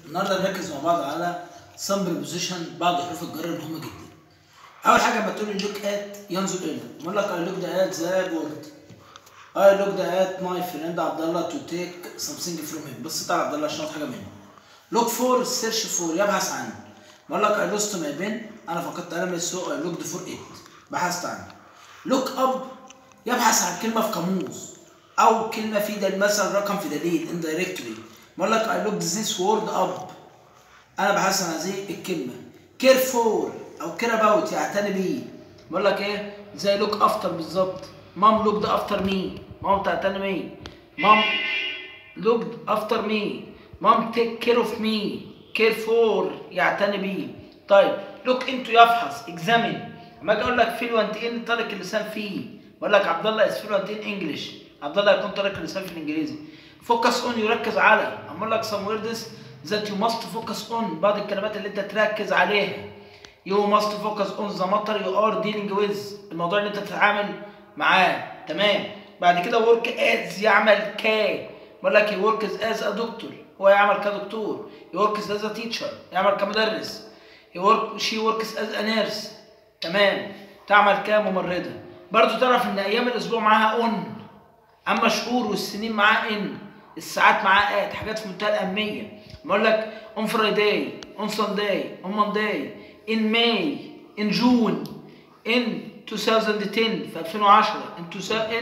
النهارده نركز مع بعض على some preposition بعض حروف الجر المهمه جدا اول حاجه لما تقول لي look at ينظر الى بقول لك I looked at the board I looked at my friend عبد الله to take something from him بصيت على عبد الله عشان اخد حاجه منه look for search for يبحث عنه بقول لك I lost my pen انا فقدت قلمي السوق I looked for it بحثت عنه look up يبحث عن كلمه في قاموس او كلمه في دليل مثلا رقم في دليل indirectly بقول لك I looked this word up انا بحثت عن هذه الكلمه care for او care about يعتني بيه بقول لك ايه زي look after بالظبط مام looked after me مام تعتني بيه مام looked after me مام take care of me care for يعتني بيه طيب look into يفحص examine اما اجي اقول لك fluent in طريق اللسان فيه بقول لك عبد الله is fluent in English عبد الله يكون طريق اللسان في الانجليزي focus on يركز على اما اقول لك some words that you must focus on بعض الكلمات اللي انت تركز عليها you must focus on the matter you are dealing with الموضوع اللي انت بتتعامل معاه تمام بعد كده work as يعمل ك بقول لك he works as a doctor هو يعمل كدكتور he works as a teacher يعمل كمدرس he work she works as a nurse تمام تعمل كممرضة برضو تعرف ان ايام الاسبوع معاها on اما شهور والسنين معاه ان الساعات معاه ات حاجات في منتهى الاهميه بقول لك on Friday on Sunday on Monday in May in June in 2010 في 2010 in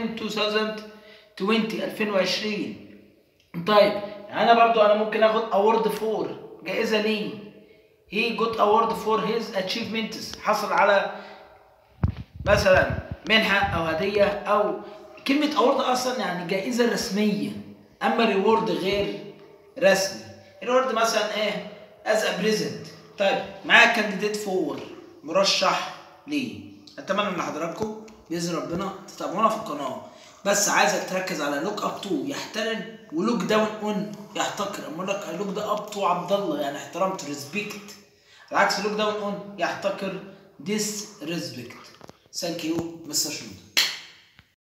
2020 2020 طيب انا برضو انا ممكن اخد award for جائزه ليه he got award for his achievements حصل على مثلا منحه او هديه او كلمه award اصلا يعني جائزه رسميه اما ريورد غير رسمي ريورد مثلا ايه از ا بريزنت طيب معايا كانديديت فور مرشح ليه اتمنى ان حضراتكم باذن ربنا تتابعونا في القناه بس عايزك تركز على لوك اب تو يحترم ولوك داون اون يحتقر اما اقول لك لوك ده اب تو عبد الله يعني احترمت ريسبكت العكس لوك داون اون يحتقر ديس ريسبكت ثانك يو مستر شنودة